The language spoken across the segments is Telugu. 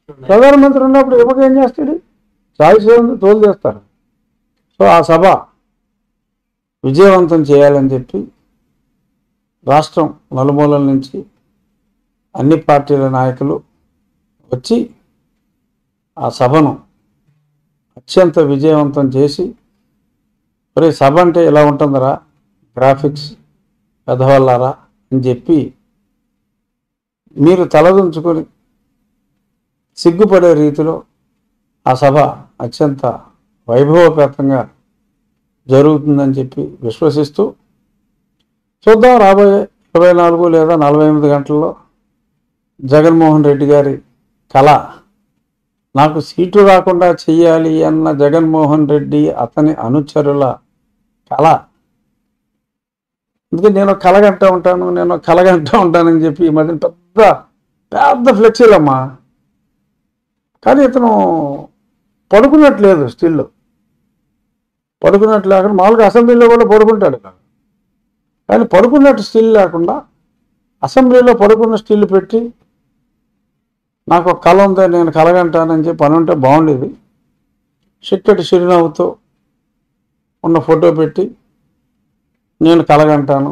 ప్రధానమంత్రి ఉన్నప్పుడు యువక ఏం చేస్తాడు చాయిస్ ఉంది తోలు చేస్తారు సో ఆ సభ విజయవంతం చేయాలని చెప్పి రాష్ట్రం నలుమూలల నుంచి అన్ని పార్టీల నాయకులు వచ్చి ఆ సభను అత్యంత విజయవంతం చేసి ఒరే సభ అంటే ఇలా ఉంటుందరా గ్రాఫిక్స్ పెద్దవాళ్ళారా అని చెప్పి మీరు తలదించుకొని సిగ్గుపడే రీతిలో ఆ సభ అత్యంత వైభవపేతంగా జరుగుతుందని చెప్పి విశ్వసిస్తూ చూద్దాం రాబోయే ఇరవై నాలుగు లేదా నలభై ఎనిమిది గంటల్లో జగన్మోహన్ రెడ్డి గారి కళ నాకు సీటు రాకుండా చెయ్యాలి అన్న జగన్మోహన్ రెడ్డి అతని అనుచరుల కళ అందుకే నేను కలగంటూ ఉంటాను నేను కలగంటూ ఉంటానని చెప్పి ఈ మధ్య పెద్ద పెద్ద ఫ్లెక్సీలమ్మా కానీ ఇతను పడుకున్నట్లేదు స్టిల్ పడుకున్నట్లు లేకుండా మామూలుగా అసెంబ్లీలో కూడా పడుకుంటాడు కానీ పడుకున్నట్టు స్టిల్ లేకుండా అసెంబ్లీలో పడుకున్న స్టిల్ పెట్టి నాకు ఒక కళ ఉంది నేను కలగంటానని చెప్పి పని ఉంటే బాగుండేది చిక్కటి చిరునవ్వుతో ఉన్న ఫోటో పెట్టి నేను కలగంటాను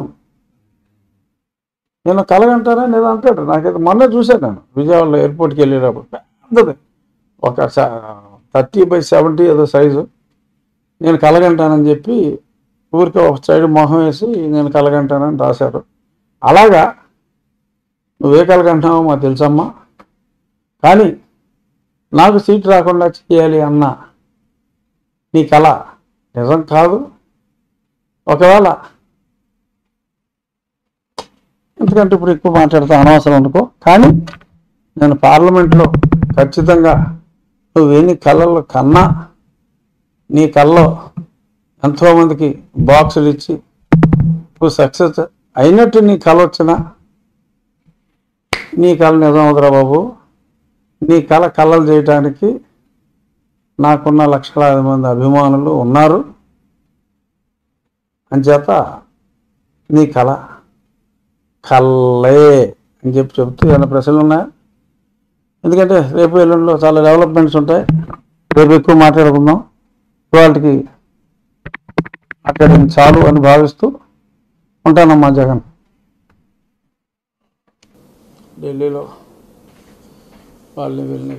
నేను కలగంటానా లేదా అంటాడు నాకైతే మొన్న చూశాను నేను విజయవాడలో ఎయిర్పోర్ట్కి వెళ్ళేటప్పుడు పెద్దది ఒక థర్టీ బై సెవెంటీ ఏదో సైజు నేను కలగంటానని చెప్పి ఊరికి ఒక సైడ్ మొహం వేసి నేను కలగంటానని రాశారు అలాగా నువ్వే కలగంటున్నావో మాకు తెలుసమ్మా కానీ నాకు సీట్ రాకుండా చేయాలి అన్న నీ కళ నిజం కాదు ఒకవేళ ఎందుకంటే ఇప్పుడు ఎక్కువ మాట్లాడితే అనవసరం అనుకో కానీ నేను పార్లమెంట్లో ఖచ్చితంగా నువ్వేని కళ్ళల్లో కన్నా నీ కళ్ళలో ఎంతోమందికి బాక్సులు ఇచ్చి నువ్వు సక్సెస్ అయినట్టు నీ కళ వచ్చినా నీ కళ నిజం అవుతురా బాబు నీ కళ కళలు చేయటానికి నాకున్న లక్షలాది మంది అభిమానులు ఉన్నారు అంచేత నీ కళ కళ్ళే అని చెప్పి చెప్తూ ఏమైనా ప్రశ్నలు ఉన్నాయా ఎందుకంటే రేపు ఎల్లుండిలో చాలా డెవలప్మెంట్స్ ఉంటాయి రేపు ఎక్కువ మాట్లాడుకుందాం ఇవాళకి మాట్లాడింది చాలు అని భావిస్తూ ఉంటానమ్మా జగన్ ఢిల్లీలో వాళ్ళని వీళ్ళని